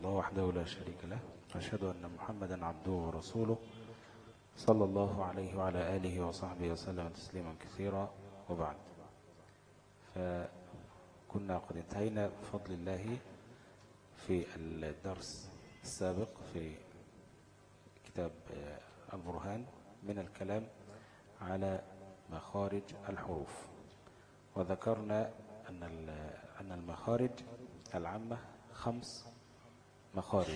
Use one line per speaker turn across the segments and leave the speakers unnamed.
الله وحده لا شريك له أشهد أن محمدا عبده ورسوله صلى الله عليه وعلى آله وصحبه وسلم تسليما كثيرا وبعد فكنا قد انتهينا بفضل الله في الدرس السابق في كتاب البرهان من الكلام على مخارج الحروف وذكرنا أن أن المخارج العامة خمس مخارج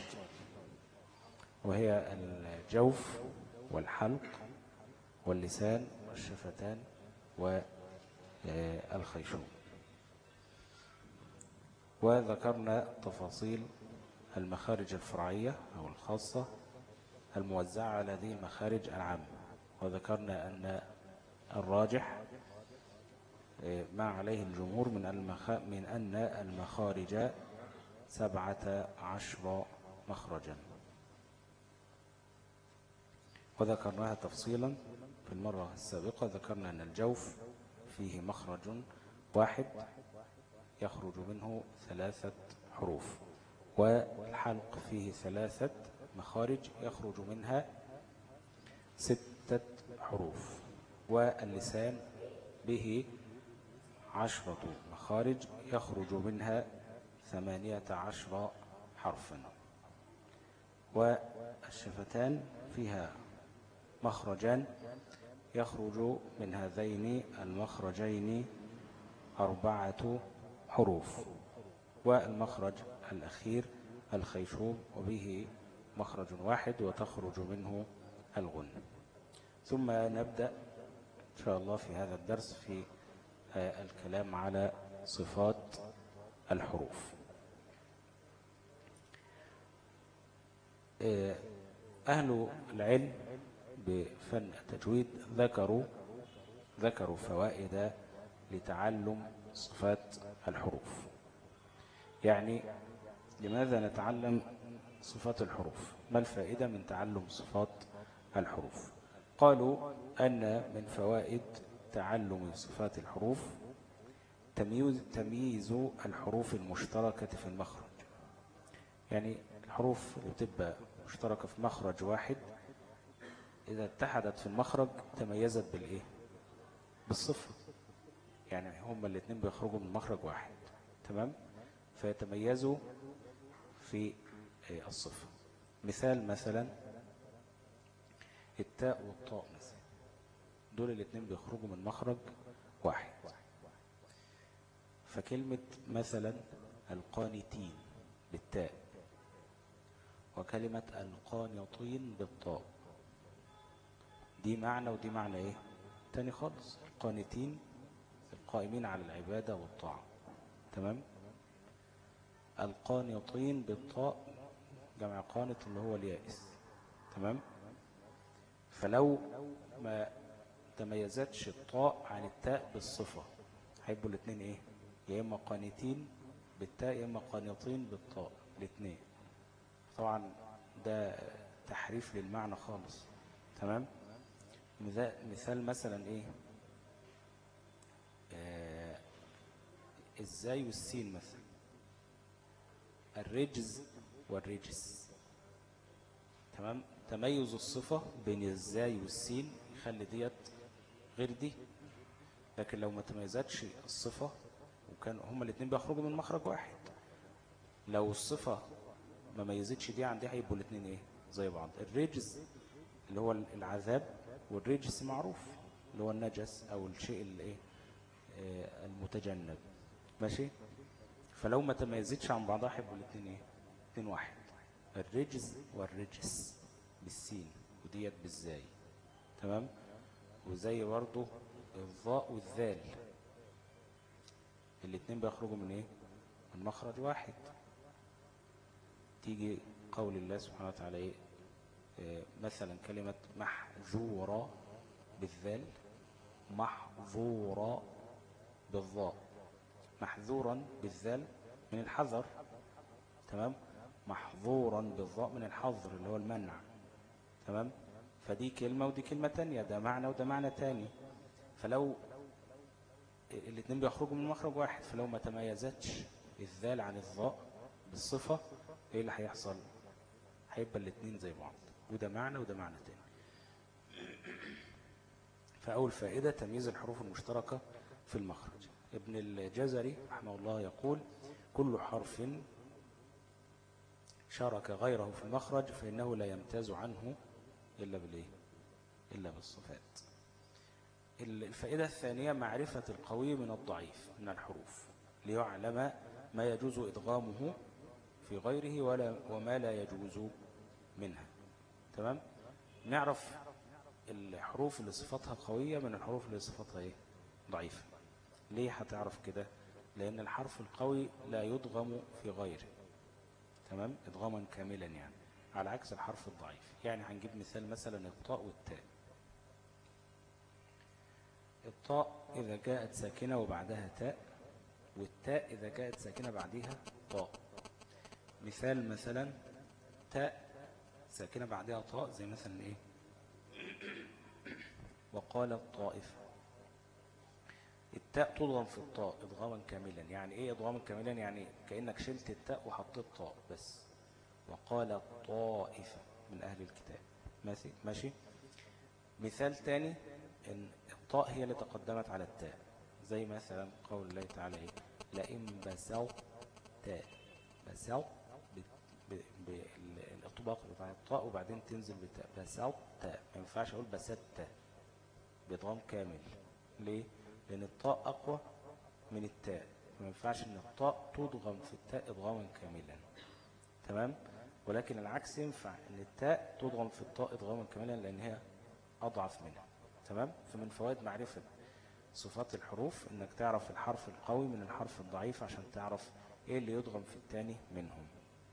وهي الجوف والحلق واللسان والشفتان والخيشوم وذكرنا تفاصيل المخارج الفرعية أو الخاصة الموزعة على هذه المخارج العامة وذكرنا أن الراجح ما عليه الجمهور من المخ... من أن المخارج سبعة عشر مخرجا وذكرناها تفصيلا في المرة السابقة ذكرنا أن الجوف فيه مخرج واحد يخرج منه ثلاثة حروف والحلق فيه ثلاثة مخارج يخرج منها ستة حروف واللسان به عشرة مخارج يخرج منها ثمانية عشر حرفا والشفتان فيها مخرجان يخرج من هذين المخرجين أربعة حروف والمخرج الأخير الخيشوم وبه مخرج واحد وتخرج منه الغن ثم نبدأ إن شاء الله في هذا الدرس في الكلام على صفات الحروف أهل العلم بفن التجويد ذكروا ذكروا فوائد لتعلم صفات الحروف يعني لماذا نتعلم صفات الحروف ما الفائدة من تعلم صفات الحروف قالوا أن من فوائد تعلم صفات الحروف تمييز, تمييز الحروف المشتركة في المخرج يعني الحروف اللي بتبقى مشتركة في مخرج واحد إذا اتحدت في المخرج تميزت بالإيه بالصفة يعني هما الاثنين بيخرجوا من مخرج واحد تمام فيتميزوا في الصفة مثال مثلا التاء والطاء مثلا دول الاثنين بيخرجوا من مخرج واحد فكلمة مثلا القانتين بالتاء وكلمة القانطين بالطاء دي معنى ودي معنى ايه تاني خالص القانتين القائمين على العبادة والطاعة تمام القانطين بالطاء جمع قانط اللي هو اليائس تمام فلو ما تميزتش الطاء عن التاء بالصفة هيبقوا الاثنين ايه يا اما قانتين بالتاء يا اما قانطين بالطاء الاثنين طبعا ده تحريف للمعنى خالص تمام مثال مثلا ايه آه الزاي والسين مثلا الرجز والرجس تمام تميز الصفة بين الزاي والسين يخلي ديت غير دي لكن لو ما تميزتش الصفة وكان هما الاثنين بيخرجوا من مخرج واحد لو الصفة ما ميزتش دي عن دي هيبقوا الاثنين ايه زي بعض الرجز اللي هو العذاب والرجس معروف اللي هو النجس او الشيء الايه المتجنب ماشي فلو ما تميزتش عن بعضها هيبقوا الاثنين ايه اثنين واحد الرجز والرجس بالسين وديت بالزاي تمام وزي برضو الضاء والذال الاثنين بيخرجوا من ايه من مخرج واحد تيجي قول الله سبحانه وتعالى ايه مثلا كلمة محذورة بالذال محظورة بالضاء محذورا بالذال من الحذر تمام محظورا بالضاء من الحظر اللي هو المنع تمام فدي كلمة ودي كلمة تانية ده معنى وده معنى تاني فلو الاثنين بيخرجوا من مخرج واحد فلو ما تميزتش الذال عن الضاء بالصفة ايه اللي هيحصل هيبقى الاتنين زي بعض وده معنى وده معنى تاني فأول فائدة تمييز الحروف المشتركة في المخرج ابن الجزري رحمه الله يقول كل حرف شارك غيره في المخرج فإنه لا يمتاز عنه إلا بالإيه؟ إلا بالصفات الفائدة الثانية معرفة القوي من الضعيف من الحروف ليعلم ما يجوز إدغامه في غيره ولا وما لا يجوز منها تمام نعرف الحروف اللي صفاتها قوية من الحروف اللي صفاتها ايه ضعيفة ليه هتعرف كده لأن الحرف القوي لا يدغم في غيره تمام إدغاما كاملا يعني على عكس الحرف الضعيف يعني هنجيب مثال مثلا الطاء والتاء الطاء إذا جاءت ساكنة وبعدها تاء والتاء إذا جاءت ساكنة بعدها طاء مثال مثلا تاء ساكنة بعدها طاء زي مثلا إيه وقال الطائف التاء تضغم في الطاء إضغاما كاملا يعني إيه إضغاما كاملا يعني كأنك شلت التاء وحطيت طاء بس وقال الطائفة من أهل الكتاب ماشي ماشي مثال تاني إن الطاء هي اللي تقدمت على التاء زي مثلا قول الله تعالى إيه لئن بسوا تاء بسوا بالاطباق بتاع الطاء وبعدين تنزل بتاء بسوا تاء ما ينفعش أقول بسات تاء بإضغام كامل ليه؟ لأن الطاء أقوى من التاء ما ينفعش أن الطاء تضغم في التاء إضغاما كاملا تمام؟ ولكن العكس ينفع أن التاء تضغم في الطاء إضغاما كاملا لأن هي أضعف منها تمام؟ فمن فوائد معرفة صفات الحروف أنك تعرف الحرف القوي من الحرف الضعيف عشان تعرف إيه اللي يضغم في الثاني منهم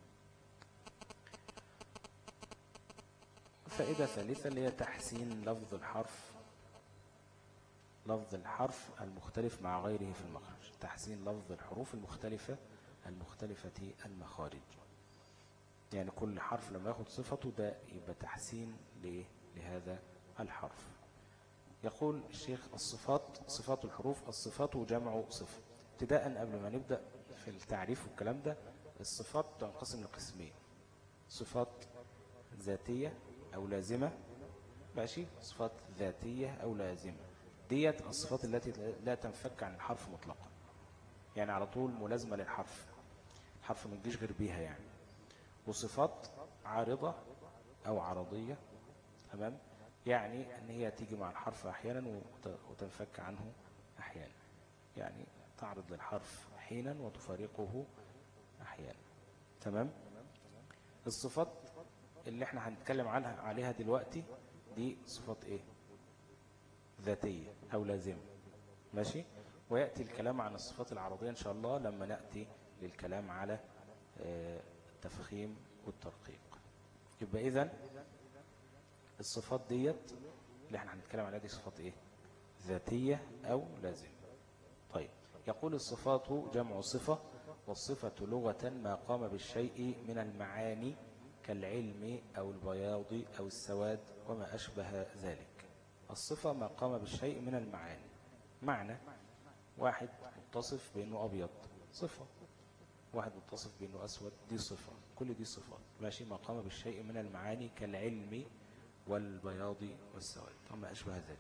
فائدة ثالثة اللي هي تحسين لفظ الحرف لفظ الحرف المختلف مع غيره في المخرج تحسين لفظ الحروف المختلفة المختلفة المخارج يعني كل حرف لما ياخد صفته ده يبقى تحسين لهذا الحرف يقول الشيخ الصفات صفات الحروف الصفات جمع صفة ابتداء قبل ما نبدأ في التعريف والكلام ده الصفات تنقسم لقسمين صفات ذاتية أو لازمة ماشي صفات ذاتية أو لازمة ديت الصفات التي لا تنفك عن الحرف مطلقا يعني على طول ملازمة للحرف الحرف ما تجيش غير بيها يعني وصفات عارضة أو عرضية تمام يعني أن هي تيجي مع الحرف أحيانا وتنفك عنه أحيانا يعني تعرض للحرف حينا وتفارقه أحيانا تمام الصفات اللي احنا هنتكلم عنها عليها دلوقتي دي صفات ايه ذاتية أو لازمة ماشي ويأتي الكلام عن الصفات العرضية إن شاء الله لما نأتي للكلام على آه، التفخيم والترقيق يبقى إذن الصفات ديت اللي احنا هنتكلم عليها دي صفات ايه ذاتية أو لازمة طيب يقول الصفات جمع صفة والصفة لغة ما قام بالشيء من المعاني كالعلم أو البياض أو السواد وما أشبه ذلك الصفة ما قام بالشيء من المعاني معنى واحد متصف بأنه أبيض صفة واحد متصف بأنه أسود دي صفة كل دي صفات ماشي ما قام بالشيء من المعاني كالعلم والبياض والسواد وما أشبه ذلك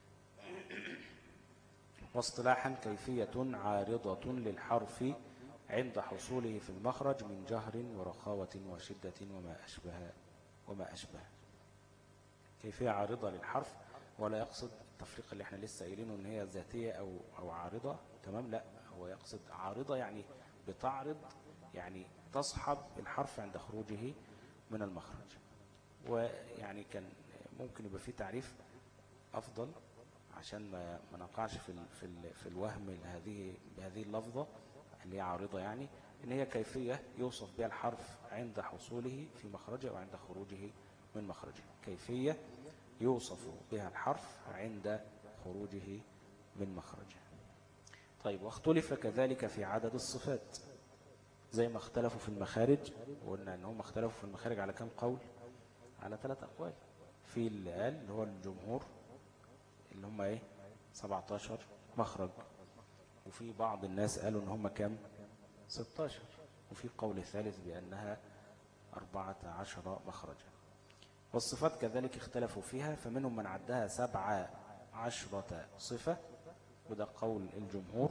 واصطلاحا كيفية عارضة للحرف عند حصوله في المخرج من جهر ورخاوة وشدة وما أشبه وما أشبه كيفية عارضة للحرف ولا يقصد التفريق اللي احنا لسه قايلينه ان هي ذاتية او او عارضة تمام لا هو يقصد عارضة يعني بتعرض يعني تصحب الحرف عند خروجه من المخرج ويعني كان ممكن يبقى في تعريف افضل عشان ما ما نقعش في ال في ال في الوهم هذه بهذه اللفظة اللي هي عارضة يعني ان هي كيفية يوصف بها الحرف عند حصوله في مخرجه او عند خروجه من مخرجه كيفية يوصف بها الحرف عند خروجه من مخرجه طيب واختلف كذلك في عدد الصفات زي ما اختلفوا في المخارج وقلنا ان هم اختلفوا في المخارج على كم قول على ثلاث اقوال في اللي قال اللي هو الجمهور اللي هم ايه 17 مخرج وفي بعض الناس قالوا ان هم كم 16 وفي قول ثالث بانها أربعة عشر مخرجا والصفات كذلك اختلفوا فيها فمنهم من عدها سبع عشرة صفة وده قول الجمهور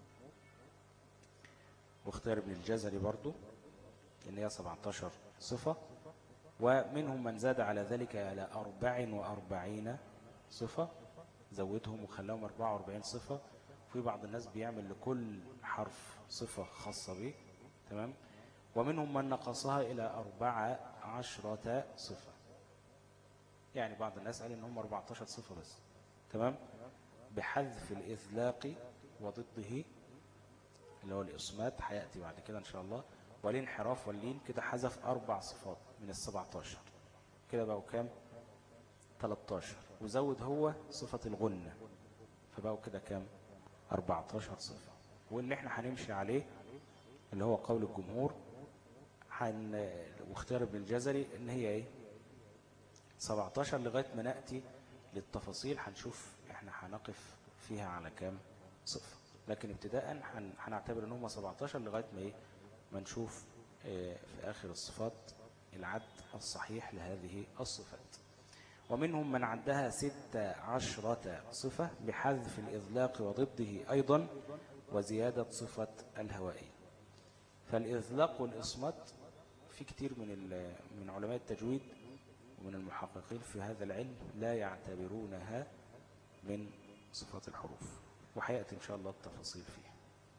واختار ابن الجزري برضو ان هي 17 صفة ومنهم من زاد على ذلك على 44 صفة زودهم وخلاهم 44 صفة في بعض الناس بيعمل لكل حرف صفة خاصة به تمام ومنهم من نقصها إلى أربعة عشرة صفة يعني بعض الناس قال إن هم 14 صفة بس تمام بحذف الإذلاق وضده اللي هو الإصمات هيأتي بعد كده إن شاء الله والانحراف واللين كده حذف أربع صفات من السبعتاشر كده بقوا كام 13 وزود هو صفة الغنة فبقوا كده كام 14 صفة واللي احنا هنمشي عليه اللي هو قول الجمهور حن واختيار ابن الجزري ان هي ايه 17 لغاية ما نأتي للتفاصيل هنشوف احنا هنقف فيها على كام صفة لكن ابتداء هنعتبر ان هم 17 لغاية ما ايه ما نشوف اه في اخر الصفات العد الصحيح لهذه الصفات ومنهم من عدها ست عشرة صفة بحذف الإذلاق وضده أيضا وزيادة صفة الهوائية فالإذلاق والإصمات في كتير من من علماء التجويد ومن المحققين في هذا العلم لا يعتبرونها من صفات الحروف وحيأتي إن شاء الله التفاصيل فيها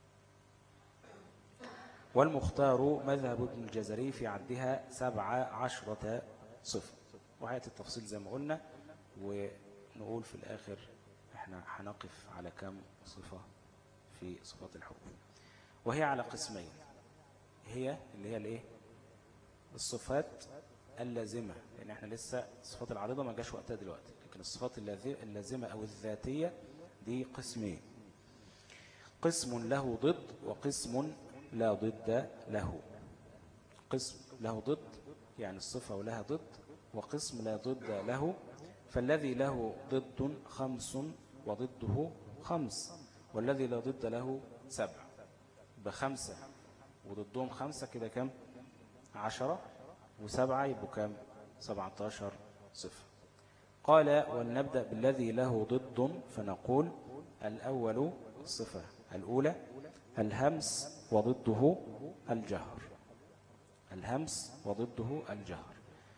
والمختار مذهب ابن الجزري في عدها سبع عشرة صفة وحيأتي التفصيل زي ما قلنا ونقول في الآخر احنا هنقف على كم صفة في صفات الحروف وهي على قسمين هي اللي هي الايه الصفات اللازمة لأن احنا لسه الصفات العارضة ما جاش وقتها دلوقتي لكن الصفات اللازمة أو الذاتية دي قسمين قسم له ضد وقسم لا ضد له قسم له ضد يعني الصفة ولها ضد وقسم لا ضد له فالذي له ضد خمس وضده خمس والذي لا ضد له سبع بخمسة وضدهم خمسة كده كم عشرة وسبعة يبقوا كم سبعتاشر صفر قال ولنبدأ بالذي له ضد فنقول الأول الصفة الأولى الهمس وضده الجهر الهمس وضده الجهر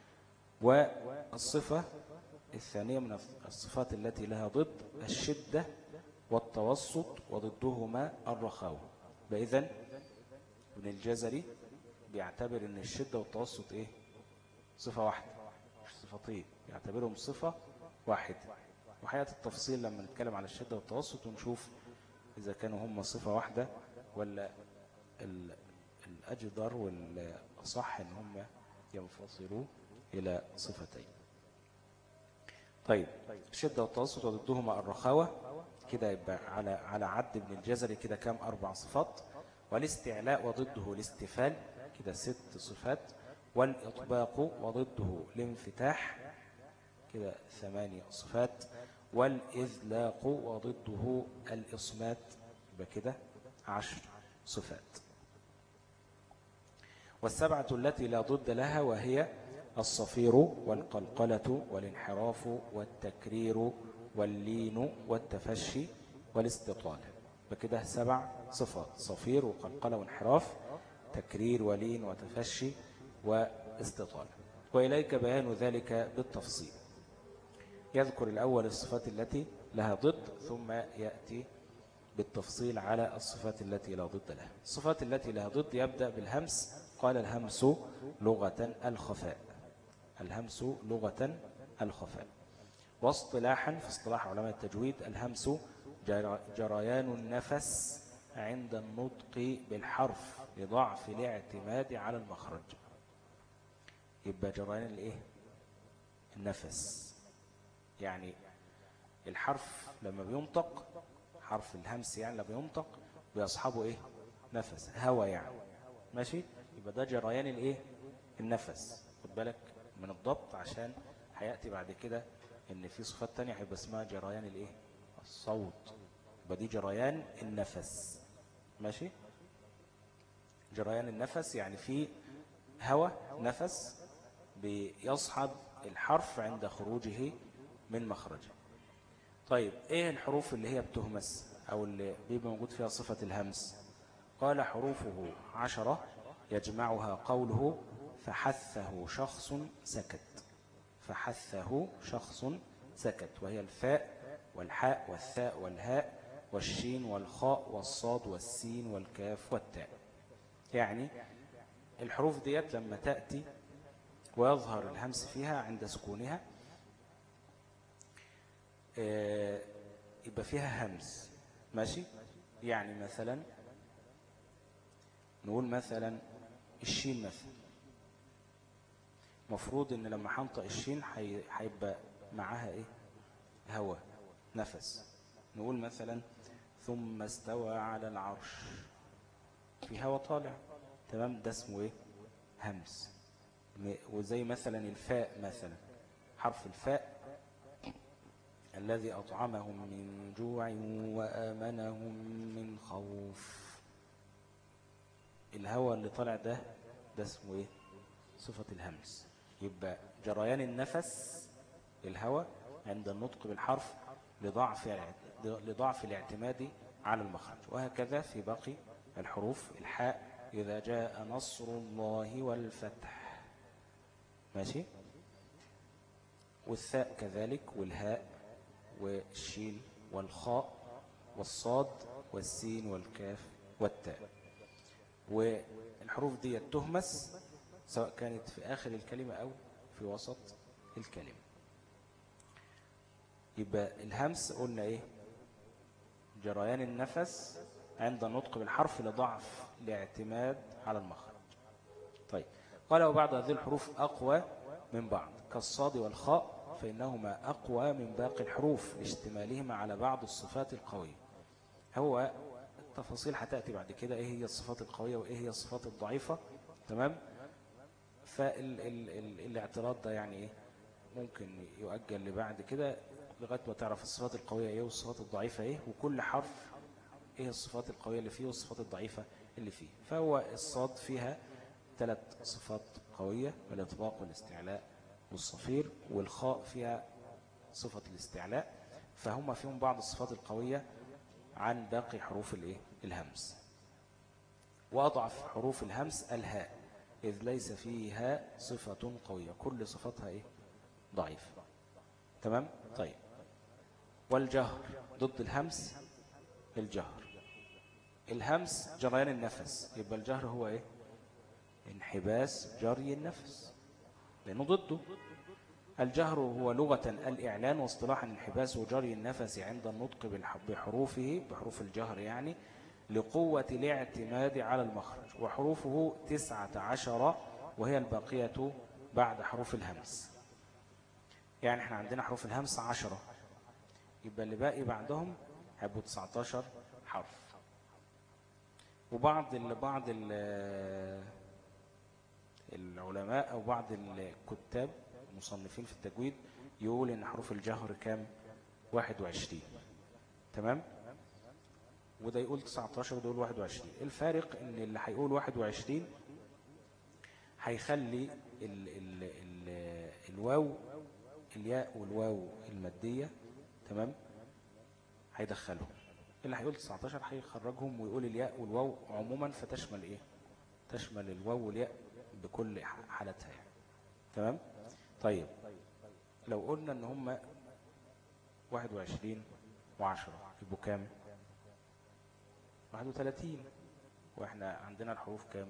والصفة الثانية من الصفات التي لها ضد الشدة والتوسط وضدهما الرخاوة فإذن ابن الجزري بيعتبر ان الشدة والتوسط ايه صفة واحدة مش صفتين يعتبرهم صفة واحدة وحياة التفصيل لما نتكلم على الشدة والتوسط ونشوف إذا كانوا هم صفة واحدة ولا الأجدر والأصح ان هم ينفصلوا إلى صفتين طيب الشدة والتوسط وضدهما الرخاوة كده يبقى على على عد ابن الجزري كده كام أربع صفات والاستعلاء وضده الاستفال كده ست صفات والإطباق وضده الانفتاح كده ثمانية صفات والإذلاق وضده الإصمات يبقى كده عشر صفات والسبعة التي لا ضد لها وهي الصفير والقلقلة والانحراف والتكرير واللين والتفشي والاستطالة بكده سبع صفات صفير وقلقلة وانحراف تكرير ولين وتفشي واستطالة وإليك بيان ذلك بالتفصيل يذكر الأول الصفات التي لها ضد ثم يأتي بالتفصيل على الصفات التي لا ضد لها الصفات التي لها ضد يبدأ بالهمس قال الهمس لغة الخفاء الهمس لغة الخفاء واصطلاحا في اصطلاح علماء التجويد الهمس جريان النفس عند النطق بالحرف لضعف الاعتماد على المخرج يبقى جريان الايه النفس يعني الحرف لما بينطق حرف الهمس يعني لما بينطق بيصحبه ايه نفس هوا يعني ماشي يبقى ده جريان الايه النفس خد بالك من الضبط عشان هياتي بعد كده ان في صفات تانية هيبقى اسمها جريان الايه الصوت يبقى دي جريان النفس ماشي جريان النفس يعني في هواء نفس بيصحب الحرف عند خروجه من مخرجه طيب ايه الحروف اللي هي بتهمس او اللي بيبقى موجود فيها صفة الهمس قال حروفه عشرة يجمعها قوله فحثه شخص سكت فحثه شخص سكت وهي الفاء والحاء والثاء والهاء والشين والخاء والصاد والسين والكاف والتاء يعني الحروف ديت لما تأتي ويظهر الهمس فيها عند سكونها آه، يبقى فيها همس ماشي يعني مثلا نقول مثلا الشين مثلا مفروض ان لما حنطق الشين هيبقى معاها ايه هواء نفس نقول مثلا ثم استوى على العرش في هواء طالع تمام ده اسمه ايه همس وزي مثلا الفاء مثلا حرف الفاء الذي أطعمهم من جوع وآمنهم من خوف الهواء اللي طالع ده ده اسمه ايه صفة الهمس يبقى جريان النفس الهواء عند النطق بالحرف لضعف لضعف الاعتماد على المخرج وهكذا في باقي الحروف الحاء إذا جاء نصر الله والفتح ماشي والثاء كذلك والهاء والشين والخاء والصاد والسين والكاف والتاء والحروف دي تهمس سواء كانت في آخر الكلمة أو في وسط الكلمة يبقى الهمس قلنا إيه جريان النفس عند النطق بالحرف لضعف الاعتماد على المخرج طيب قال وبعض هذه الحروف أقوى من بعض كالصاد والخاء فإنهما أقوى من باقي الحروف لاشتمالهما على بعض الصفات القوية هو التفاصيل هتأتي بعد كده إيه هي الصفات القوية وإيه هي الصفات الضعيفة تمام فالاعتراض ده يعني إيه ممكن يؤجل لبعد كده لغاية ما تعرف الصفات القوية إيه والصفات الضعيفة إيه وكل حرف إيه الصفات القوية اللي فيه والصفات الضعيفة اللي فيه فهو الصاد فيها ثلاث صفات قوية الإطباق والاستعلاء والصفير والخاء فيها صفة الاستعلاء فهم فيهم بعض الصفات القوية عن باقي حروف الايه الهمس وأضعف حروف الهمس الهاء إذ ليس فيها صفة قوية كل صفتها إيه؟ ضعيفة تمام؟ طيب والجهر ضد الهمس الجهر الهمس جريان النفس يبقى الجهر هو إيه؟ انحباس جري النفس لأنه ضده الجهر هو لغة الإعلان واصطلاحا انحباس وجري النفس عند النطق بحروفه بحروف الجهر يعني لقوة الاعتماد على المخرج وحروفه تسعة عشر وهي الباقية بعد حروف الهمس يعني احنا عندنا حروف الهمس عشرة يبقى اللي باقي بعدهم هيبقوا 19 حرف وبعض ال بعض ال العلماء أو بعض الكتاب المصنفين في التجويد يقول إن حروف الجهر كام 21 تمام وده يقول 19 وده يقول 21 الفارق ان اللي هيقول 21 هيخلي ال ال ال الواو الياء والواو المادية تمام هيدخلهم اللي هيقول 19 هيخرجهم ويقول الياء والواو عموما فتشمل ايه تشمل الواو والياء بكل حالتها يعني تمام طيب لو قلنا ان هم 21 و10 يبقوا كام 31 واحنا عندنا الحروف كام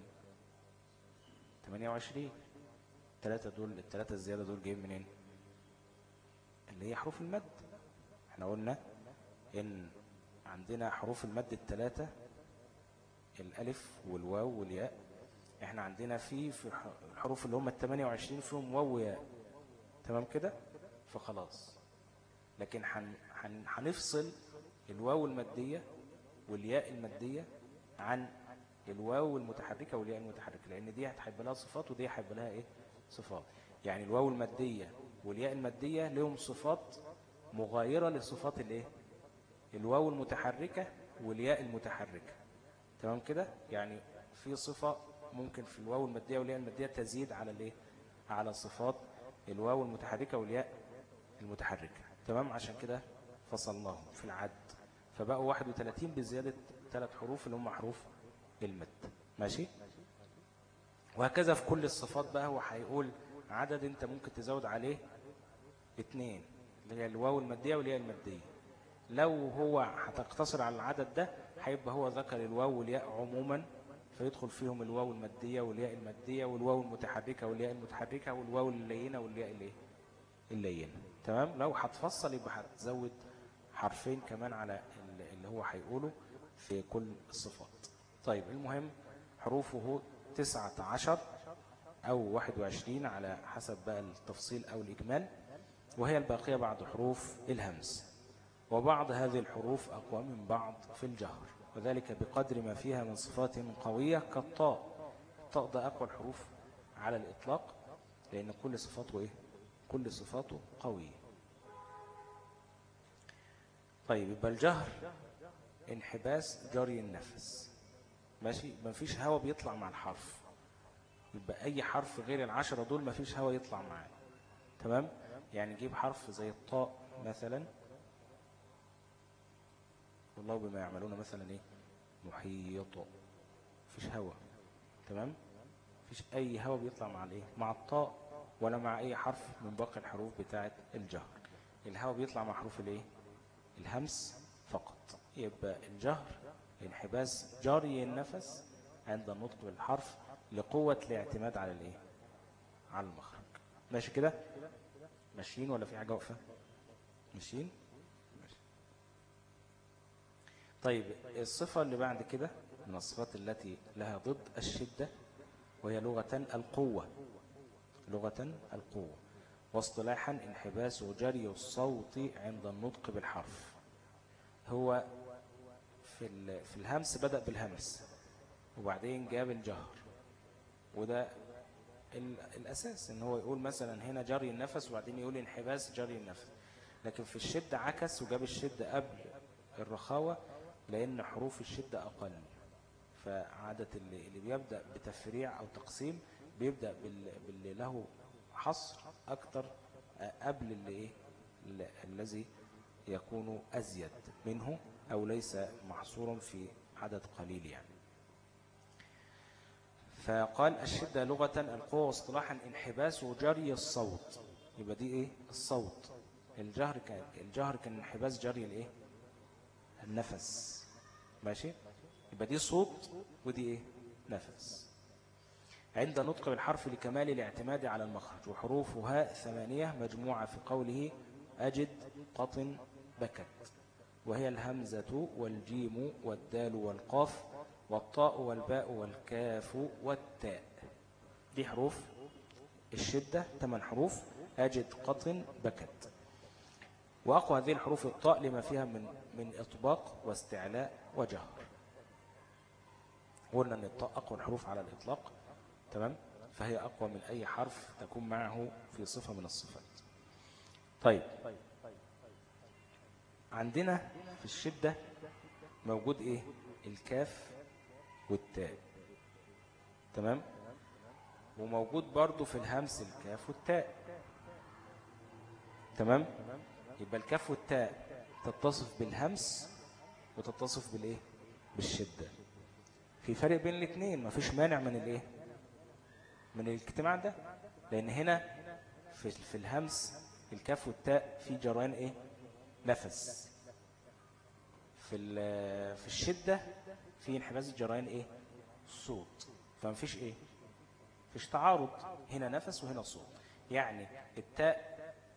28 الثلاثه دول الثلاثه الزياده دول جايين منين اللي هي حروف المد احنا قلنا ان عندنا حروف المد الثلاثه الالف والواو والياء احنا عندنا في في الحروف اللي هم ال 28 فيهم واو وياء تمام كده فخلاص لكن هنفصل الواو الماديه والياء المادية عن الواو المتحركة والياء المتحركة لأن دي هتحب لها صفات ودي هتحب لها إيه صفات يعني الواو المادية والياء المادية لهم صفات مغايرة لصفات الإيه الواو المتحركة والياء المتحركة تمام كده يعني في صفة ممكن في الواو المادية والياء المادية تزيد على الايه على صفات الواو المتحركة والياء المتحركة تمام عشان كده فصلناهم في العد فبقوا 31 بزيادة ثلاث حروف اللي هم حروف المد ماشي وهكذا في كل الصفات بقى هو هيقول عدد انت ممكن تزود عليه اثنين اللي هي الواو المادية والياء المادية لو هو هتقتصر على العدد ده هيبقى هو ذكر الواو والياء عموما فيدخل فيهم الواو المادية والياء المادية والواو المتحركة والياء المتحركة والواو اللينة والياء الايه اللينة تمام لو هتفصل يبقى هتزود حرفين كمان على اللي هو هيقوله في كل الصفات طيب المهم حروفه تسعة عشر أو واحد وعشرين على حسب بقى التفصيل أو الإجمال وهي الباقية بعد حروف الهمس وبعض هذه الحروف أقوى من بعض في الجهر وذلك بقدر ما فيها من صفات قوية كالطاء الطاء ده أقوى الحروف على الإطلاق لأن كل صفاته إيه؟ كل صفاته قوية طيب يبقى الجهر انحباس جري النفس ماشي ما فيش هوا بيطلع مع الحرف يبقى أي حرف غير العشرة دول ما فيش هوا يطلع معاه تمام يعني جيب حرف زي الطاء مثلا والله بما يعملون مثلا ايه محيط فيش هوا تمام فيش اي هوا بيطلع مع الايه مع الطاء ولا مع اي حرف من باقي الحروف بتاعه الجهر الهوا بيطلع مع حروف الايه الهمس فقط يبقى الجهر انحباس جاري النفس عند النطق بالحرف لقوة الاعتماد على الايه على المخرج ماشي كده ماشيين ولا في حاجة واقفة ماشيين طيب الصفة اللي بعد كده من الصفات التي لها ضد الشدة وهي لغة القوة لغة القوة واصطلاحا انحباس وجري الصوت عند النطق بالحرف هو في في الهمس بدأ بالهمس وبعدين جاب الجهر وده الأساس ان هو يقول مثلا هنا جري النفس وبعدين يقول انحباس جري النفس لكن في الشدة عكس وجاب الشدة قبل الرخاوة لأن حروف الشدة أقل فعادة اللي, اللي بيبدأ بتفريع أو تقسيم بيبدأ باللي له حصر أكتر قبل اللي إيه الذي يكون أزيد منه أو ليس محصورا في عدد قليل يعني فقال الشدة لغة القوة واصطلاحا انحباس وجري الصوت يبقى دي ايه الصوت الجهر كان الجهر كان انحباس جري الايه النفس ماشي يبقى دي صوت ودي ايه نفس عند نطق بالحرف لكمال الاعتماد على المخرج وحروفها ثمانية مجموعة في قوله أجد قطن بكت وهي الهمزة والجيم والدال والقاف والطاء والباء والكاف والتاء دي حروف الشدة ثمان حروف أجد قطن بكت وأقوى هذه الحروف الطاء لما فيها من من إطباق واستعلاء وجهر قلنا أن الطاء أقوى الحروف على الإطلاق تمام فهي أقوى من أي حرف تكون معه في صفة من الصفات طيب عندنا في الشدة موجود إيه الكاف والتاء تمام وموجود برضو في الهمس الكاف والتاء تمام يبقى الكاف والتاء تتصف بالهمس وتتصف بالايه بالشدة في فرق بين الاثنين ما فيش مانع من الايه من الاجتماع ده لان هنا في, في الهمس الكاف والتاء في جريان ايه نفس في في الشدة في انحباس جريان ايه صوت فما فيش ايه فيش تعارض هنا نفس وهنا صوت يعني التاء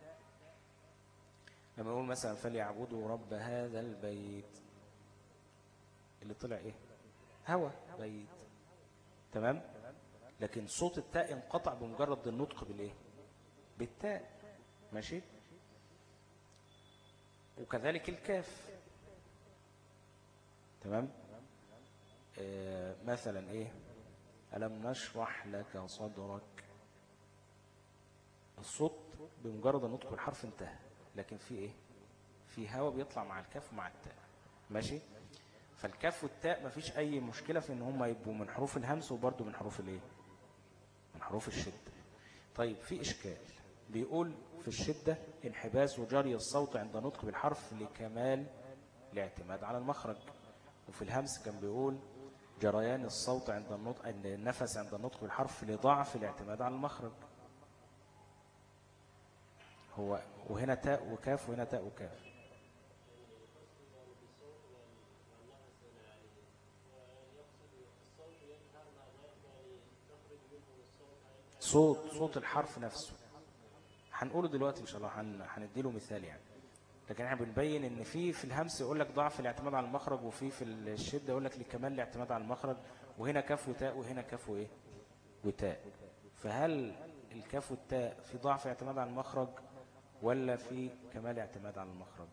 لما نقول مثلا فليعبدوا رب هذا البيت اللي طلع ايه هوا بيت تمام لكن صوت التاء انقطع بمجرد النطق بالايه بالتاء ماشي وكذلك الكاف تمام آه مثلا ايه ألم نشرح لك صدرك الصوت بمجرد النطق بالحرف انتهى لكن في ايه في هواء بيطلع مع الكاف ومع التاء ماشي فالكاف والتاء مفيش اي مشكلة في ان هم يبقوا من حروف الهمس وبرضو من حروف الايه من حروف الشدة طيب في اشكال بيقول في الشدة انحباس وجري الصوت عند نطق بالحرف لكمال الاعتماد على المخرج وفي الهمس كان بيقول جريان الصوت عند النطق النفس عند النطق بالحرف لضعف الاعتماد على المخرج هو وهنا تاء وكاف وهنا تاء وكاف صوت صوت الحرف نفسه هنقوله دلوقتي ان شاء الله هنديله مثال يعني لكن احنا بنبين ان في في الهمس يقول لك ضعف الاعتماد على المخرج وفي في الشده يقول لك لكمال الاعتماد على المخرج وهنا كاف وتاء وهنا كاف وايه وتاء فهل الكاف والتاء في ضعف اعتماد على المخرج ولا في كمال اعتماد على المخرج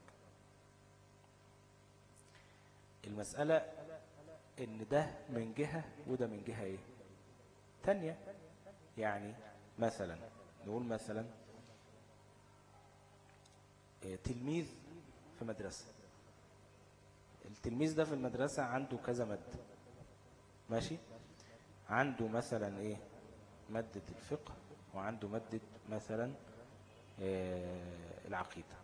المسألة ان ده من جهة وده من جهة ايه تانية يعني مثلا نقول مثلا إيه، تلميذ في مدرسة التلميذ ده في المدرسة عنده كذا مادة ماشي عنده مثلا ايه مادة الفقه وعنده مادة مثلا إيه العقيدة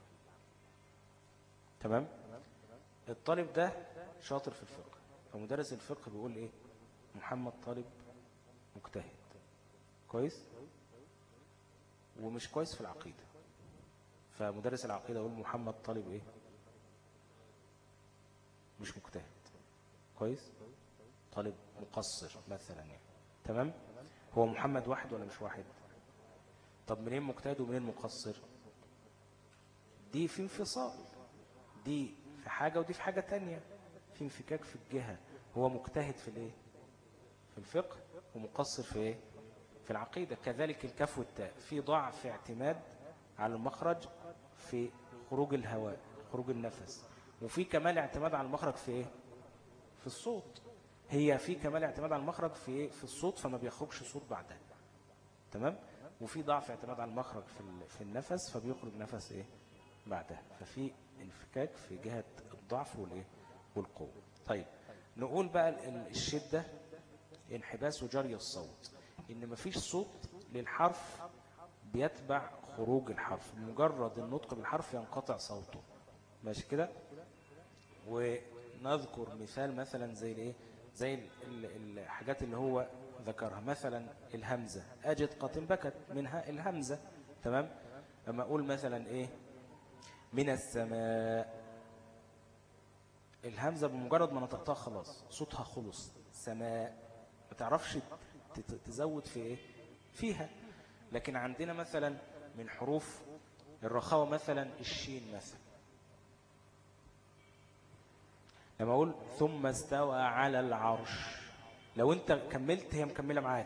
تمام الطالب ده شاطر في الفقه فمدرس الفقه بيقول ايه محمد طالب مجتهد كويس ومش كويس في العقيدة فمدرس العقيدة يقول محمد طالب ايه مش مجتهد كويس طالب مقصر مثلا يعني تمام هو محمد واحد ولا مش واحد طب منين مجتهد ومنين مقصر دي في انفصال دي في حاجة ودي في حاجة تانية في انفكاك في الجهة هو مجتهد في الايه في الفقه ومقصر في ايه في العقيدة كذلك الكف والتاء في ضعف اعتماد على المخرج في خروج الهواء خروج النفس وفي كمال اعتماد على المخرج في ايه في الصوت هي في كمال اعتماد على المخرج في ايه في الصوت فما بيخرجش صوت بعدها تمام وفي ضعف اعتماد على المخرج في في النفس فبيخرج نفس ايه بعدها ففي انفكاك في جهة الضعف والايه والقوة طيب نقول بقى الشدة انحباس وجري الصوت ان مفيش صوت للحرف بيتبع خروج الحرف مجرد النطق بالحرف ينقطع صوته ماشي كده ونذكر مثال مثلا زي الايه زي الحاجات اللي هو ذكرها مثلا الهمزة أجد قاتم بكت منها الهمزة تمام لما أقول مثلا إيه من السماء الهمزة بمجرد ما نطقتها خلاص صوتها خلص سماء ما تعرفش تزود في إيه فيها لكن عندنا مثلا من حروف الرخاوة مثلا الشين مثلا لما أقول ثم استوى على العرش لو أنت كملت هي مكملة معاك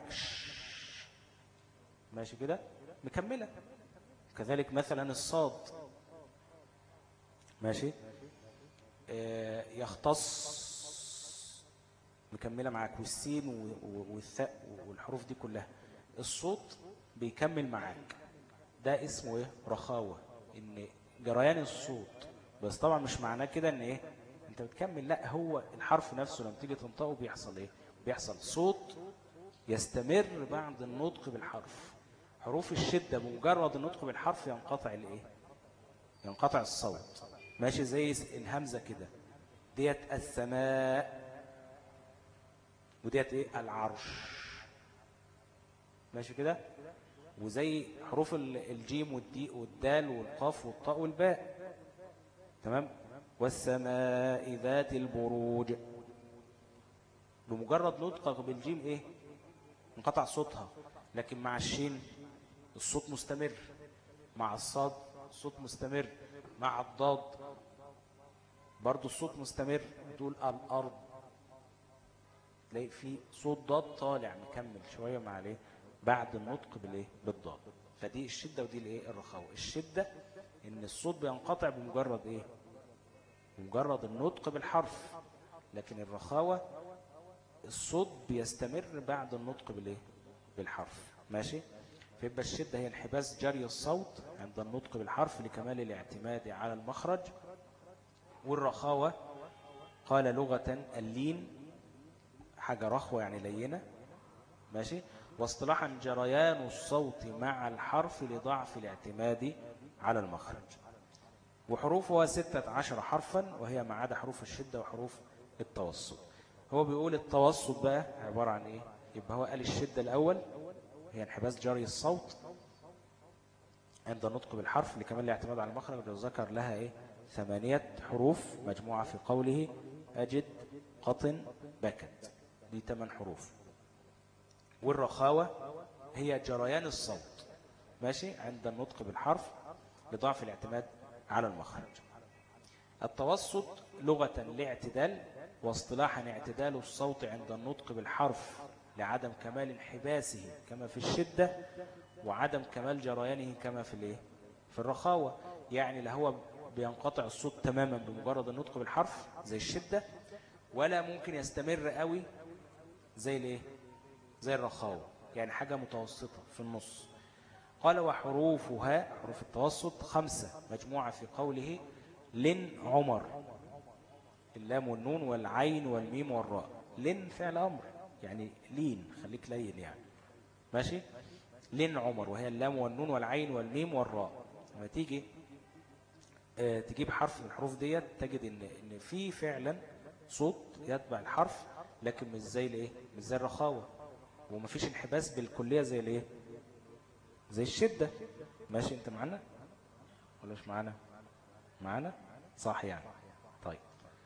ماشي كده مكملة كذلك مثلا الصاد ماشي آه، يختص مكملة معاك والسين والثاء والحروف دي كلها الصوت بيكمل معاك ده اسمه ايه رخاوة ان جريان الصوت بس طبعا مش معناه كده ان ايه انت بتكمل لا هو الحرف نفسه لما تيجي تنطقه بيحصل ايه بيحصل صوت يستمر بعد النطق بالحرف حروف الشدة بمجرد النطق بالحرف ينقطع الايه ينقطع الصوت ماشي زي الهمزة كده ديت السماء وديت ايه العرش ماشي كده وزي حروف الجيم والدي والدال والقاف والطاء والباء تمام والسماء ذات البروج بمجرد نطقك بالجيم ايه انقطع صوتها لكن مع الشين الصوت مستمر مع الصاد الصوت مستمر مع الضاد برضو الصوت مستمر تقول الأرض تلاقي في صوت ضاد طالع مكمل شوية مع الايه بعد النطق بالايه بالضاد فدي الشدة ودي الايه الرخاوة الشدة ان الصوت بينقطع بمجرد ايه بمجرد النطق بالحرف لكن الرخاوة الصوت بيستمر بعد النطق بالايه بالحرف ماشي فيبقى الشدة هي انحباس جري الصوت عند النطق بالحرف لكمال الاعتماد على المخرج والرخاوة قال لغة اللين حاجة رخوة يعني لينة ماشي واصطلاحا جريان الصوت مع الحرف لضعف الاعتماد على المخرج وحروفها ستة عشر حرفا وهي ما عدا حروف الشدة وحروف التوسط هو بيقول التوسط بقى عبارة عن ايه يبقى هو قال الشدة الأول هي انحباس جري الصوت عند النطق بالحرف لكمال الاعتماد على المخرج ذكر لها ايه ثمانية حروف مجموعة في قوله أجد قطن بكت دي ثمان حروف والرخاوة هي جريان الصوت ماشي عند النطق بالحرف لضعف الاعتماد على المخرج التوسط لغة لاعتدال واصطلاحا اعتدال الصوت عند النطق بالحرف لعدم كمال انحباسه كما في الشدة وعدم كمال جريانه كما في الايه في الرخاوة يعني لا هو بينقطع الصوت تماما بمجرد النطق بالحرف زي الشدة ولا ممكن يستمر قوي زي الايه زي الرخاوة يعني حاجة متوسطة في النص قال وحروفها حروف التوسط خمسة مجموعة في قوله لن عمر اللام والنون والعين والميم والراء لن فعل أمر يعني لين خليك لين يعني ماشي لن عمر وهي اللام والنون والعين والميم والراء لما تيجي آه، تجيب حرف من الحروف ديت تجد ان ان في فعلا صوت يتبع الحرف لكن مش زي الايه مش زي الرخاوه ومفيش انحباس بالكليه زي الايه زي الشده ماشي انت معانا ولا مش معانا معانا صح يعني طيب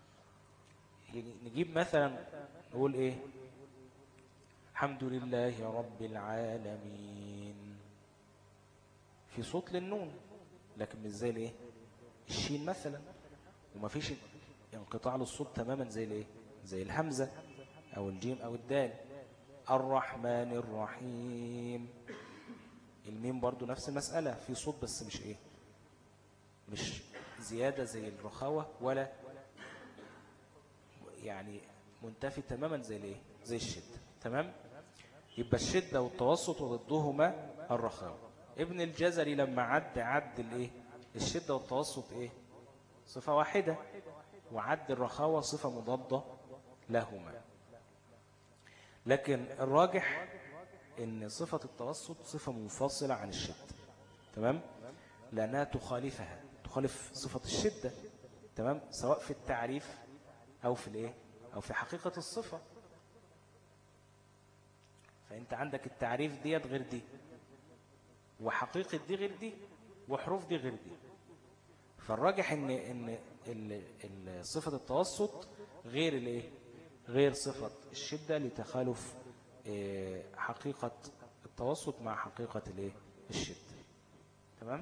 نجيب مثلا نقول ايه الحمد لله رب العالمين في صوت للنون لكن مش زي الايه الشين مثلا ومفيش انقطاع للصوت تماما زي الايه زي الهمزة او الجيم او الدال الرحمن الرحيم الميم برضو نفس المسألة في صوت بس مش ايه مش زيادة زي الرخاوة ولا يعني منتفي تماما زي الايه زي الشدة تمام يبقى الشدة والتوسط وضدهما الرخاوة ابن الجزري لما عد عد الايه الشدة والتوسط ايه صفة واحدة وعد الرخاوة صفة مضادة لهما لكن الراجح ان صفة التوسط صفة منفصلة عن الشدة تمام لأنها تخالفها تخالف صفة الشدة تمام سواء في التعريف أو في الإيه أو في حقيقة الصفة فأنت عندك التعريف ديت غير دي وحقيقة دي غير دي وحروف دي غير دي فالراجح ان ان صفة التوسط غير الايه غير صفة الشدة لتخالف آه، حقيقة التوسط مع حقيقة الايه الشدة تمام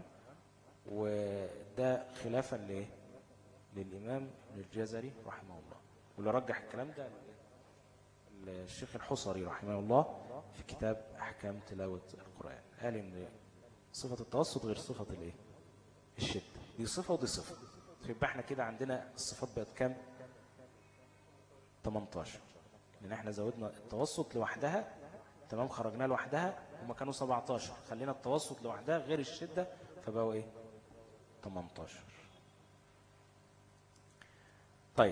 وده خلافا لايه للإمام الجزري رحمه الله واللي رجح الكلام ده الشيخ الحصري رحمه الله في كتاب أحكام تلاوة القرآن قال إن صفة التوسط غير صفة الايه الشدة دي صفة ودي صفة فيبقى احنا كده عندنا الصفات بقت كام 18 لان احنا زودنا التوسط لوحدها تمام خرجناه لوحدها هما كانوا 17 خلينا التوسط لوحدها غير الشدة فبقوا ايه 18 طيب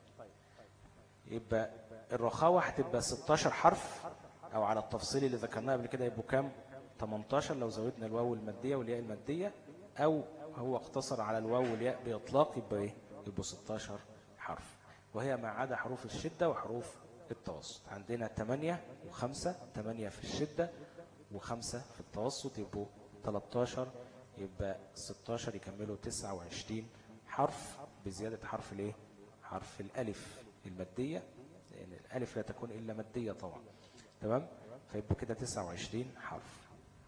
يبقى الرخاوة هتبقى 16 حرف او على التفصيل اللي ذكرناه قبل كده يبقوا كام 18 لو زودنا الواو المادية والياء المادية أو هو اقتصر على الواو والياء بإطلاق يبقى إيه؟ يبقوا 16 حرف وهي ما عدا حروف الشدة وحروف التوسط عندنا 8 و5 8 في الشدة و5 في التوسط يبقوا 13 يبقى 16 يكملوا 29 حرف بزيادة حرف الايه حرف الألف المادية لأن الألف لا تكون إلا مادية طبعا تمام فيبقوا كده 29 حرف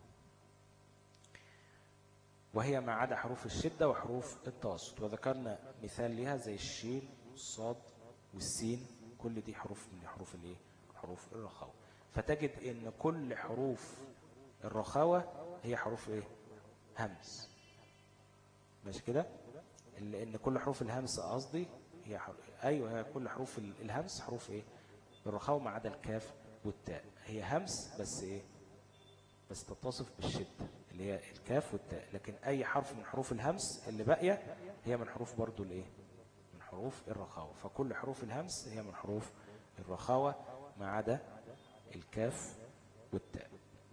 وهي ما عدا حروف الشدة وحروف التوسط وذكرنا مثال لها زي الشين والصاد والسين كل دي حروف من حروف الايه حروف الرخاوة فتجد ان كل حروف الرخاوة هي حروف ايه همس ماشي كده ان كل حروف الهمس قصدي هي حروف ايوه هي كل حروف الهمس حروف ايه الرخاوة ما عدا الكاف والتاء هي همس بس ايه بس تتصف بالشدة اللي هي الكاف والتاء لكن أي حرف من حروف الهمس اللي باقية هي من حروف برضو الإيه من حروف الرخاوة فكل حروف الهمس هي من حروف الرخاوة ما عدا الكاف والتاء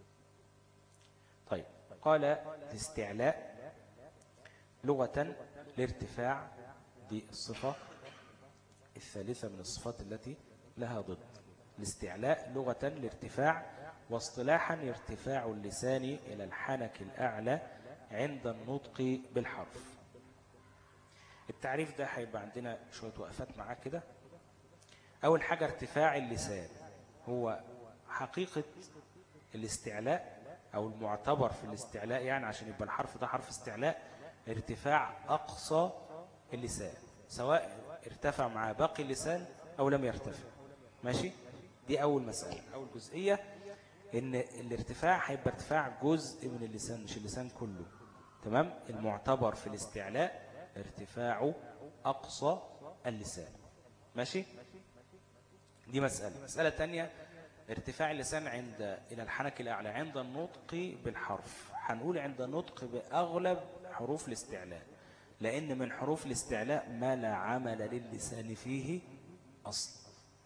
طيب قال الاستعلاء لغة الارتفاع دي الصفة الثالثة من الصفات التي لها ضد الاستعلاء لغة الارتفاع واصطلاحا ارتفاع اللسان إلى الحنك الأعلى عند النطق بالحرف التعريف ده هيبقى عندنا شوية وقفات معاه كده أول حاجة ارتفاع اللسان هو حقيقة الاستعلاء أو المعتبر في الاستعلاء يعني عشان يبقى الحرف ده حرف استعلاء ارتفاع أقصى اللسان سواء ارتفع مع باقي اللسان أو لم يرتفع ماشي دي أول مسألة أول جزئية إن الارتفاع هيبقى ارتفاع جزء من اللسان مش اللسان كله تمام المعتبر في الاستعلاء ارتفاع أقصى اللسان ماشي دي مسألة مسألة تانية ارتفاع اللسان عند إلى الحنك الأعلى عند النطق بالحرف هنقول عند النطق بأغلب حروف الاستعلاء لأن من حروف الاستعلاء ما لا عمل للسان فيه أصلا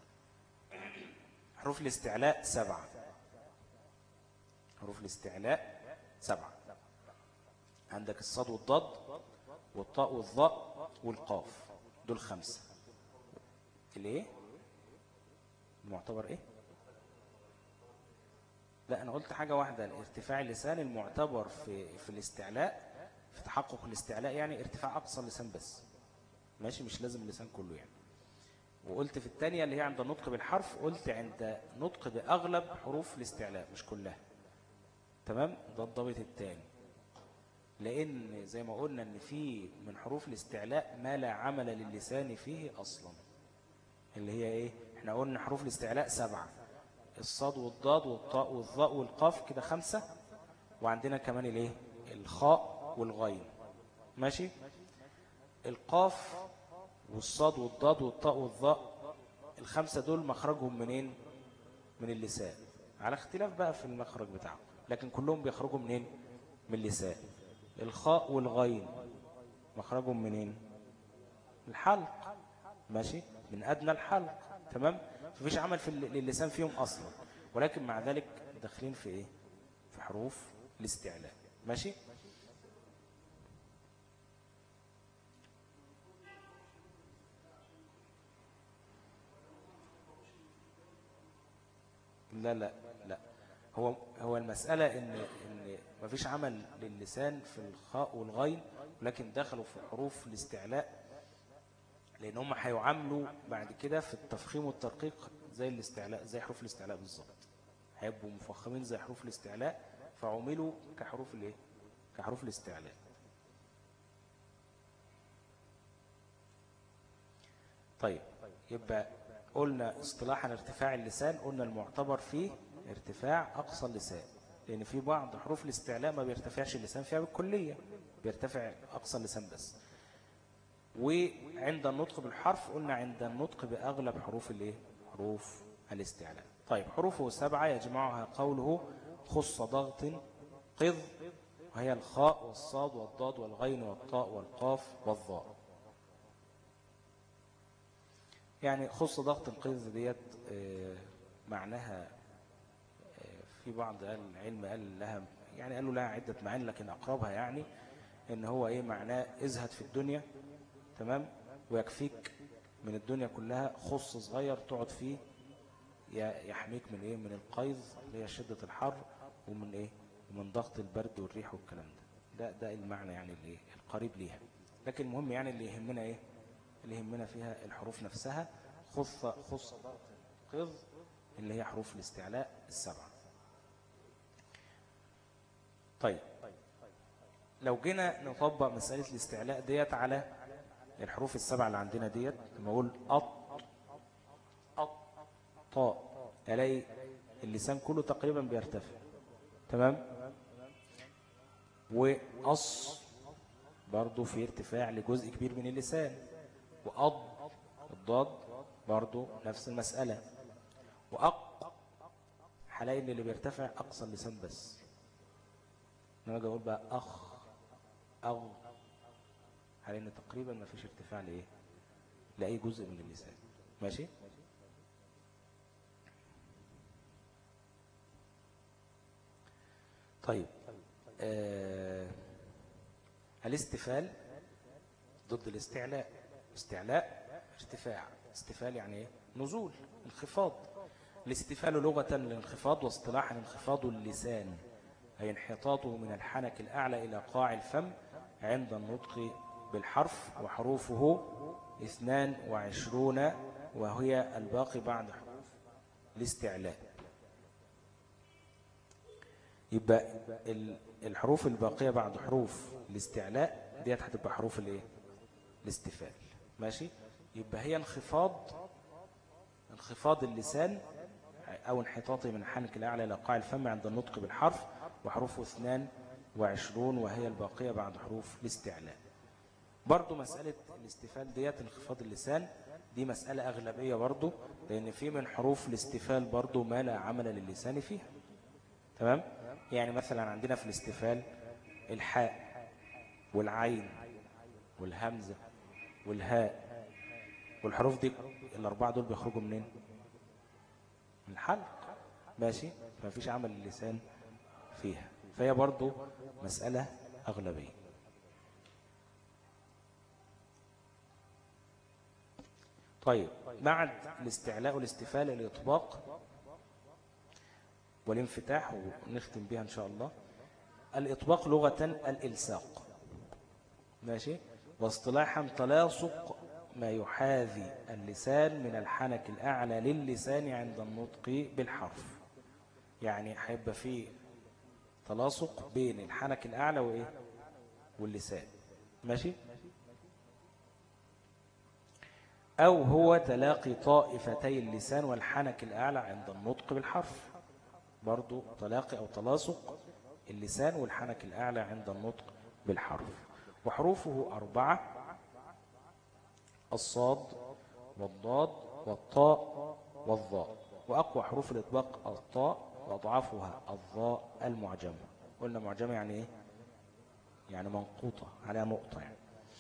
حروف الاستعلاء سبعة حروف الاستعلاء سبعة عندك الصاد والضاد والطاء والظاء والقاف دول خمسة الايه المعتبر ايه لا انا قلت حاجة واحدة ارتفاع اللسان المعتبر في في الاستعلاء في تحقق الاستعلاء يعني ارتفاع اقصى اللسان بس ماشي مش لازم اللسان كله يعني وقلت في الثانية اللي هي عند النطق بالحرف قلت عند نطق بأغلب حروف الاستعلاء مش كلها تمام ده الضابط الثاني لأن زي ما قلنا أن في من حروف الاستعلاء ما لا عمل للسان فيه أصلا اللي هي إيه احنا قلنا حروف الاستعلاء سبعة الصاد والضاد والطاء والظاء والقاف كده خمسة وعندنا كمان الايه الخاء والغين ماشي القاف والصاد والضاد والطاء والظاء الخمسة دول مخرجهم منين من اللسان على اختلاف بقى في المخرج بتاعهم لكن كلهم بيخرجوا منين من اللسان الخاء والغين مخرجهم منين الحلق ماشي من أدنى الحلق تمام مفيش عمل في اللسان فيهم أصلا ولكن مع ذلك داخلين في إيه في حروف الاستعلاء ماشي لا لا لا هو هو المسألة إن إن مفيش عمل للسان في الخاء والغين ولكن دخلوا في حروف الاستعلاء لأن هم هيعاملوا بعد كده في التفخيم والترقيق زي الاستعلاء زي حروف الاستعلاء بالظبط هيبقوا مفخمين زي حروف الاستعلاء فعملوا كحروف الايه كحروف الاستعلاء طيب يبقى قلنا اصطلاحا ارتفاع اللسان قلنا المعتبر فيه ارتفاع أقصى اللسان لأن في بعض حروف الاستعلاء ما بيرتفعش اللسان فيها بالكلية بيرتفع أقصى اللسان بس وعند النطق بالحرف قلنا عند النطق بأغلب حروف الايه حروف الاستعلاء طيب حروفه سبعة يجمعها قوله خص ضغط قض وهي الخاء والصاد والضاد والغين والطاء والقاف والظاء يعني خص ضغط القذ ديت آه، معناها آه، في بعض العلم قال لها يعني قالوا لها عدة معاني لكن أقربها يعني إن هو إيه معناه ازهد في الدنيا تمام ويكفيك من الدنيا كلها خص صغير تقعد فيه يحميك من إيه من القيظ اللي هي شدة الحر ومن إيه ومن ضغط البرد والريح والكلام ده ده ده المعنى يعني اللي القريب ليها لكن المهم يعني اللي يهمنا إيه اللي يهمنا فيها الحروف نفسها خص خص ضغط قض اللي هي حروف الاستعلاء السبعة طيب لو جينا نطبق مسألة الاستعلاء ديت على الحروف السبعة اللي عندنا ديت لما أقول أط أط طاء ألاقي اللسان كله تقريبا بيرتفع تمام وأص برضو في ارتفاع لجزء كبير من اللسان وأض الضاد برضو نفس المسألة وأق هلاقي ان اللي بيرتفع أقصى اللسان بس انا اجي اقول بقى أخ أغ هلاقي ان تقريبا ما فيش ارتفاع لإيه لأي جزء من اللسان ماشي طيب آه الاستفال ضد الاستعلاء استعلاء ارتفاع استفال يعني ايه نزول انخفاض الاستفال لغة الانخفاض واصطلاحا انخفاض اللسان أي انحطاطه من الحنك الأعلى إلى قاع الفم عند النطق بالحرف وحروفه اثنان وعشرون وهي الباقي بعد حروف الاستعلاء يبقى الحروف الباقية بعد حروف الاستعلاء ديت هتبقى حروف الايه الاستفال ماشي يبقى هي انخفاض انخفاض اللسان أو انحطاطه من الحنك الأعلى إلى قاع الفم عند النطق بالحرف وحروفه اثنان وعشرون وهي الباقية بعد حروف الاستعلاء برضو مسألة الاستفال ديت انخفاض اللسان دي مسألة أغلبية برضو لأن في من حروف الاستفال برضو ما لا عمل للسان فيها تمام يعني مثلا عندنا في الاستفال الحاء والعين والهمزة والهاء والحروف دي الأربعة دول بيخرجوا منين من الحلق ماشي فمفيش عمل للسان فيها فهي برضو مسألة أغلبية طيب بعد الاستعلاء والاستفال الإطباق والانفتاح ونختم بها إن شاء الله الإطباق لغة الإلساق ماشي واصطلاحا تلاصق ما يحاذي اللسان من الحنك الأعلى للسان عند النطق بالحرف يعني هيبقى فيه تلاصق بين الحنك الأعلى وإيه واللسان ماشي أو هو تلاقي طائفتي اللسان والحنك الأعلى عند النطق بالحرف برضو تلاقي أو تلاصق اللسان والحنك الأعلى عند النطق بالحرف وحروفه أربعة الصاد والضاد والطاء والظاء وأقوى حروف الإطباق الطاء وأضعفها الظاء المعجمة قلنا معجمة يعني إيه؟ يعني منقوطة عليها نقطة يعني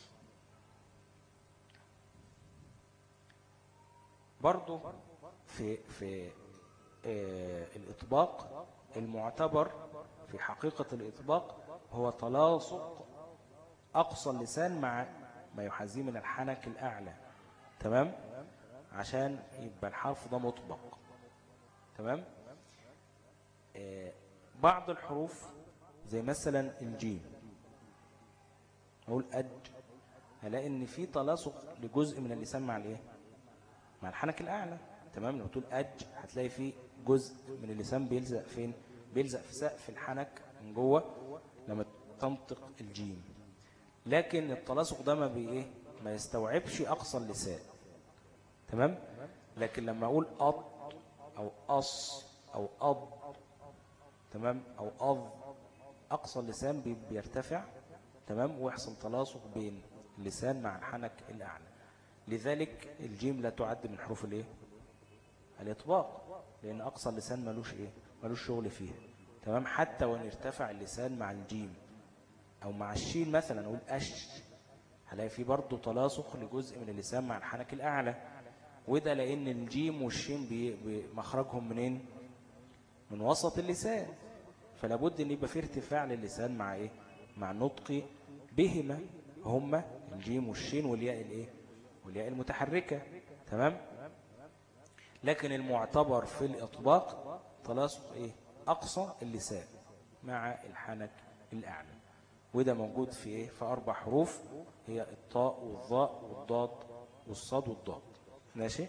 برضو في في آه الإطباق المعتبر في حقيقة الإطباق هو تلاصق أقصى اللسان مع ما يحذيه من الحنك الأعلى تمام عشان يبقى الحرف ده مطبق تمام آه بعض الحروف زي مثلا الجيم أقول أج هلاقي إن في تلاصق لجزء من اللسان مع الإيه مع الحنك الأعلى تمام لو تقول أج هتلاقي في جزء من اللسان بيلزق فين بيلزق في سقف الحنك من جوه لما تنطق الجيم لكن التلاصق ده ما بي ايه ما يستوعبش اقصى اللسان تمام لكن لما اقول أط او أص او أض تمام او أض اقصى اللسان بيرتفع تمام ويحصل تلاصق بين اللسان مع الحنك الاعلى لذلك الجيم لا تعد من حروف الايه الاطباق لان اقصى اللسان ملوش ايه ملوش شغل فيها تمام حتى وان ارتفع اللسان مع الجيم أو مع الشين مثلا نقول أش هلاقي في برضه تلاصق لجزء من اللسان مع الحنك الأعلى وده لأن الجيم والشين مخرجهم منين من وسط اللسان فلا بد ان يبقى في ارتفاع للسان مع ايه مع النطق بهما هما الجيم والشين والياء الايه والياء المتحركه تمام لكن المعتبر في الاطباق تلاصق ايه اقصى اللسان مع الحنك الاعلى وده موجود في ايه في اربع حروف هي الطاء والظاء والضاد والصاد والضاد ماشي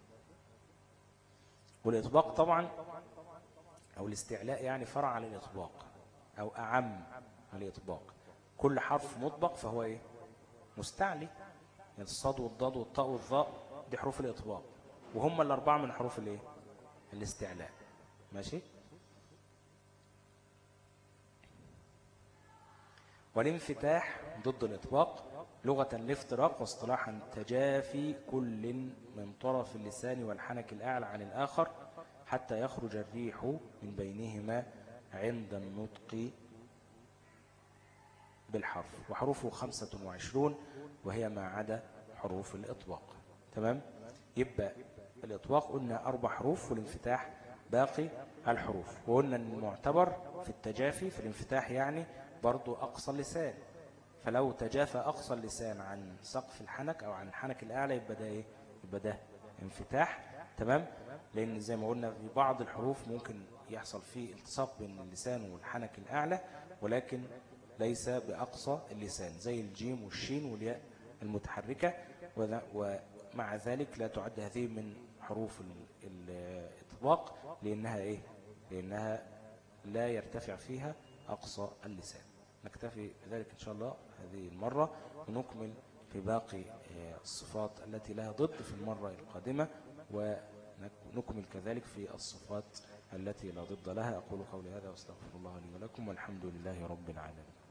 والاطباق طبعا او الاستعلاء يعني فرع على الاطباق او اعم على الاطباق كل حرف مطبق فهو ايه مستعلي يعني الصاد والضاد والطاء والظاء دي حروف الاطباق وهم الاربعه من حروف الايه الاستعلاء ماشي والانفتاح ضد الإطباق لغة الافتراق واصطلاحا تجافي كل من طرف اللسان والحنك الأعلى عن الآخر حتى يخرج الريح من بينهما عند النطق بالحرف وحروفه خمسة وعشرون وهي ما عدا حروف الإطباق تمام يبقى الإطلاق قلنا أربع حروف والانفتاح باقي الحروف وقلنا أن المعتبر في التجافي في الانفتاح يعني برضو أقصى اللسان فلو تجافى أقصى اللسان عن سقف الحنك أو عن الحنك الأعلى يبقى ده إيه؟ يبقى ده انفتاح تمام لأن زي ما قلنا في بعض الحروف ممكن يحصل فيه التصاق بين اللسان والحنك الأعلى ولكن ليس بأقصى اللسان زي الجيم والشين والياء المتحركة ومع ذلك لا تعد هذه من حروف الإطلاق لأنها إيه؟ لأنها لا يرتفع فيها أقصى اللسان نكتفي بذلك إن شاء الله هذه المرة ونكمل في باقي آه، الصفات التي لها ضد في المرة القادمة ونكمل كذلك في الصفات التي لا ضد لها أقول قولي هذا واستغفر الله لي ولكم والحمد لله رب العالمين